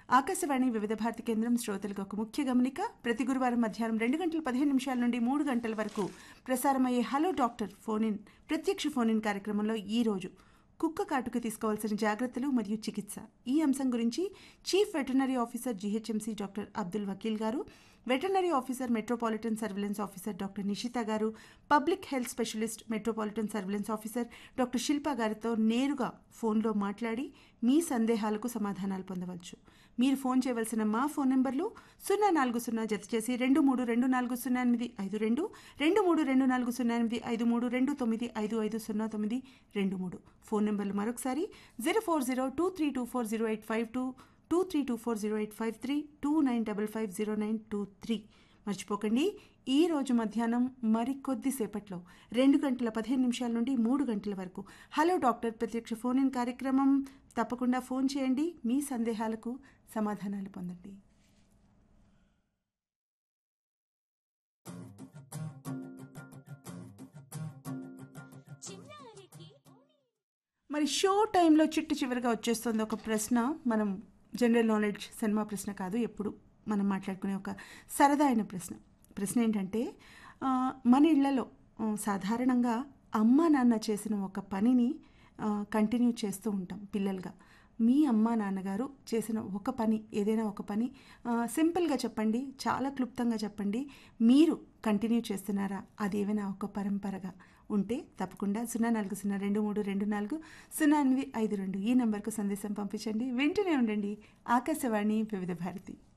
ఆకాశవాణి వివిధ భారతి కేంద్రం శ్రోతలకు ఒక ముఖ్య గమనిక ప్రతి గురువారం మధ్యాహ్నం రెండు గంటల పదిహేను నిమిషాల నుండి మూడు గంటల వరకు ప్రసారమయ్యే హలో డాక్టర్ ఫోన్ ఇన్ ప్రత్యక్ష ఫోన్ ఇన్ కార్యక్రమంలో ఈ రోజు కుక్క కాటుకు తీసుకోవాల్సిన జాగ్రత్తలు మరియు చికిత్స ఈ అంశం గురించి chief veterinary officer GHMC doctor Abdul Vakeel గారు veterinary officer metropolitan surveillance officer doctor Nishitha గారు public health specialist metropolitan surveillance officer doctor Shilpa గారితో నేరుగా ఫోన్లో మాట్లాడి మీ సందేహాలకు సమాధానాలు పొందవచ్చు మీరు ఫోన్ చేయవలసిన మా ఫోన్ నెంబర్లు సున్నా నాలుగు సున్నా జత చేసి రెండు మూడు రెండు నాలుగు సున్నా ఎనిమిది ఐదు రెండు రెండు మూడు రెండు నాలుగు సున్నా ఎనిమిది ఐదు మూడు రెండు తొమ్మిది ఐదు ఐదు సున్నా తొమ్మిది రెండు మూడు ఫోన్ నెంబర్లు మరొకసారి zero four zero two three two four zero eight five two two three two four zero eight five three two nine double five zero nine two three మర్చిపోకండి ఈ రోజు మధ్యాహ్నం మరికొద్ది సేపట్లో రెండు గంటల పదిహేను నిమిషాల నుండి మూడు గంటల వరకు హలో డాక్టర్ ప్రత్యక్ష ఫోన్ ఇన్ కార్యక్రమం తప్పకుండా ఫోన్ చేయండి మీ సందేహాలకు సమాధానాలు పొందండి మరి షో టైంలో చిట్టు చివరిగా వచ్చేస్తుంది ఒక ప్రశ్న మనం జనరల్ నాలెడ్జ్ సినిమా ప్రశ్న కాదు ఎప్పుడు మనం మాట్లాడుకునే ఒక సరదా అయిన ప్రశ్న ప్రశ్న ఏంటంటే ఆ, మన ఇళ్లలో ఆ, సాధారణంగా అమ్మ నాన్న చేసిన ఒక పనిని కంటిన్యూ చేస్తూ ఉంటాం పిల్లలుగా మీ అమ్మ నాన్నగారు చేసిన ఒక పని ఏదైనా ఒక పని ఆ, సింపుల్గా చెప్పండి చాలా క్లుప్తంగా చెప్పండి మీరు కంటిన్యూ చేస్తున్నారా అది ఏమైనా ఒక పరంపరగా ఉంటే తప్పకుండా సున్నా నాలుగు సున్నా రెండు మూడు రెండు నాలుగు సున్నా ఎనిమిది ఐదు రెండు ఈ నెంబర్కు సందేశం పంపించండి వింటూనే ఉండండి ఆకాశవాణి వివిధ భారతి